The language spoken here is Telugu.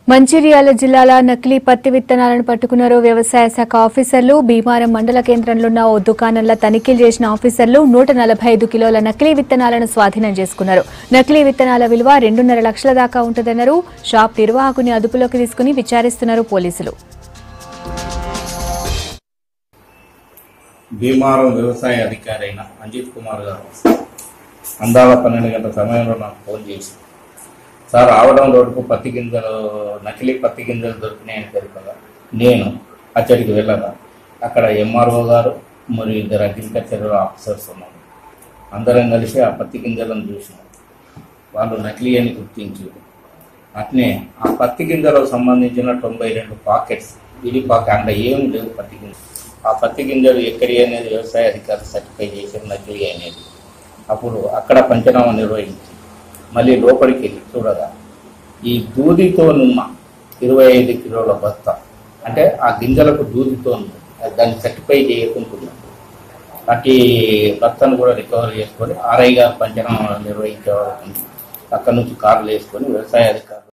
మంచిర్యాల జిల్లాల నకిలీ పత్తి విత్తనాలను పట్టుకున్నారు వ్యవసాయ శాఖ ఆఫీసర్లు భీమారం మండల కేంద్రంలో ఉన్న ఓ దుకాణంలో తనిఖీలు చేసిన ఆఫీసర్లు నూట నలభై ఐదు కిలోల నకిలీ విత్తనాలను స్వాధీనం చేసుకున్నారు నకిలీ విత్తనాల విలువ రెండున్నర లక్షల దాకా ఉంటుందన్నారు షాప్ నిర్వాహకుని అదుపులోకి తీసుకుని విచారిస్తున్నారు పోలీసులు భీమారం వ్యవసాయ అధికారి అయిన అంజిత్ కుమార్ గారు అందాల పన్నెండు గంటల సమయంలో నాకు ఫోన్ చేసి సార్ ఆవడం రోడ్డుకు పత్తి గింజలు నకిలీ పత్తి గింజలు దొరికినాయని తెలుపగా నేను అచ్చడికి వెళ్ళగా అక్కడ ఎంఆర్ఓ గారు మరియు ఇద్దరు అగ్రికల్చర్ ఆఫీసర్స్ ఉన్నారు అందరం కలిసి ఆ పత్తి గింజలను చూసినాం వాళ్ళు నకిలీ అని గుర్తించి అట్నే ఆ పత్తి గింజలకు సంబంధించిన తొంభై రెండు పాకెట్స్ ఇడి పాకెట్ అంటే ఏమి లేవు పత్తి గింజలు ఆ పత్తి గింజలు ఎక్కడి అనేది వ్యవసాయ అధికారి సర్టిఫై చేసిన నకిలీ అనేది అప్పుడు అక్కడ పంచనామా నిర్వహించి మళ్ళీ లోపలికి వెళ్ళి చూడగా ఈ దూదితో నున్న ఇరవై ఐదు కిలోల బస్త అంటే ఆ గింజలకు దూదితో ఉంది. దాన్ని సర్టిఫై చేయకుంటున్నాం అట్టి బత్తను కూడా రికవర్ చేసుకొని ఆర్ఐ గారు పంచనామా నిర్వహించే వరకు అక్కడ నుంచి కార్లు వేసుకొని వ్యవసాయ అధికారులు